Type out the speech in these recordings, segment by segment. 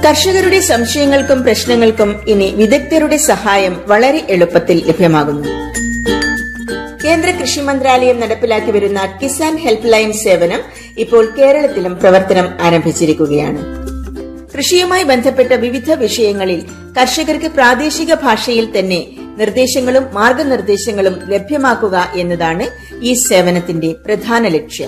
കർഷകരുടെ സംശയങ്ങൾക്കും പ്രശ്നങ്ങൾക്കും ഇനി വിദഗ്ധരുടെ സഹായം വളരെ എളുപ്പത്തിൽ ലഭ്യമാകുന്നു കേന്ദ്ര കൃഷി മന്ത്രാലയം നടപ്പിലാക്കി വരുന്ന കിസാൻ ഹെൽപ്പ് ലൈൻ സേവനം ഇപ്പോൾ കേരളത്തിലും പ്രവർത്തനം ആരംഭിച്ചിരിക്കുകയാണ് കൃഷിയുമായി ബന്ധപ്പെട്ട വിവിധ വിഷയങ്ങളിൽ കർഷകർക്ക് പ്രാദേശിക ഭാഷയിൽ തന്നെ നിർദ്ദേശങ്ങളും മാർഗനിർദ്ദേശങ്ങളും ലഭ്യമാക്കുക എന്നതാണ് ഈ സേവനത്തിന്റെ പ്രധാന ലക്ഷ്യം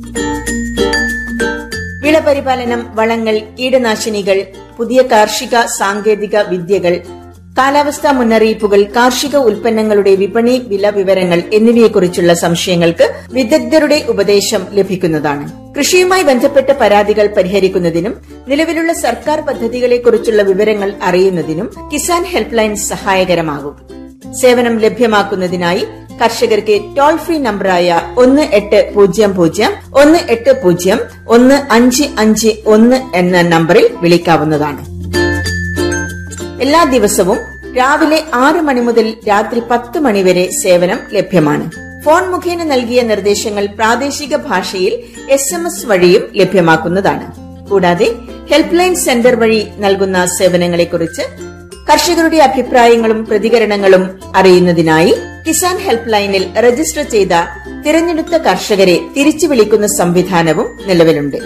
വിളപരിപാലനം വളങ്ങൾ കീടനാശിനികൾ പുതിയ കാർഷിക സാങ്കേതിക വിദ്യകൾ കാലാവസ്ഥാ മുന്നറിയിപ്പുകൾ കാർഷിക ഉൽപ്പന്നങ്ങളുടെ വിപണി വില വിവരങ്ങൾ എന്നിവയെക്കുറിച്ചുള്ള സംശയങ്ങൾക്ക് വിദഗ്ധരുടെ ഉപദേശം ലഭിക്കുന്നതാണ് കൃഷിയുമായി ബന്ധപ്പെട്ട പരാതികൾ പരിഹരിക്കുന്നതിനും നിലവിലുള്ള സർക്കാർ പദ്ധതികളെക്കുറിച്ചുള്ള വിവരങ്ങൾ അറിയുന്നതിനും കിസാൻ ഹെൽപ്പ് ലൈൻ സഹായകരമാകും സേവനം ലഭ്യമാക്കുന്നതിനായി കർഷകർക്ക് ടോൾ ഫ്രീ നമ്പറായ ഒന്ന് എട്ട് പൂജ്യം പൂജ്യം ഒന്ന് എട്ട് പൂജ്യം ഒന്ന് അഞ്ച് അഞ്ച് ഒന്ന് എന്ന നമ്പറിൽ വിളിക്കാവുന്നതാണ് എല്ലാ ദിവസവും രാവിലെ ആറ് മണി മുതൽ രാത്രി പത്ത് മണിവരെ സേവനം ലഭ്യമാണ് ഫോൺ മുഖേന നൽകിയ നിർദ്ദേശങ്ങൾ പ്രാദേശിക ഭാഷയിൽ എസ് എം എസ് വഴിയും ലഭ്യമാക്കുന്നതാണ് കൂടാതെ ഹെൽപ്പ് ലൈൻ സെന്റർ വഴി നൽകുന്ന സേവനങ്ങളെക്കുറിച്ച് കർഷകരുടെ അഭിപ്രായങ്ങളും പ്രതികരണങ്ങളും അറിയുന്നതിനായി കിസാൻ ഹെൽപ്പ് ലൈനിൽ രജിസ്റ്റർ ചെയ്ത തിരഞ്ഞെടുത്ത കർഷകരെ തിരിച്ചു വിളിക്കുന്ന സംവിധാനവും നിലവിലുണ്ട്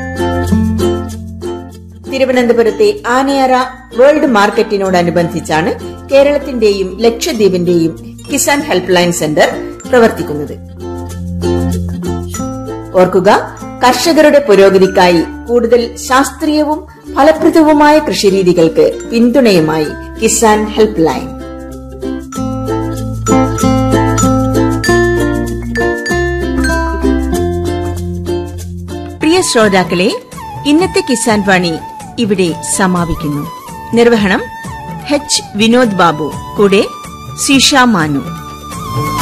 തിരുവനന്തപുരത്തെ ആനയറ വേൾഡ് മാർക്കറ്റിനോടനുബന്ധിച്ചാണ് കേരളത്തിന്റെയും ലക്ഷദ്വീപിന്റെയും കിസാൻ ഹെൽപ്പ് ലൈൻ സെന്റർ പ്രവർത്തിക്കുന്നത് ഓർക്കുക കർഷകരുടെ പുരോഗതിക്കായി കൂടുതൽ ശാസ്ത്രീയവും ഫലപ്രദവുമായ കൃഷിരീതികൾക്ക് പിന്തുണയുമായി കിസാൻ ഹെൽപ്പ് ലൈൻ പ്രിയ ശ്രോതാക്കളെ ഇന്നത്തെ കിസാൻ വാണി ഇവിടെ സമാപിക്കുന്നു നിർവഹണം എച്ച് വിനോദ് ബാബു കൂടെ സീഷ മാനു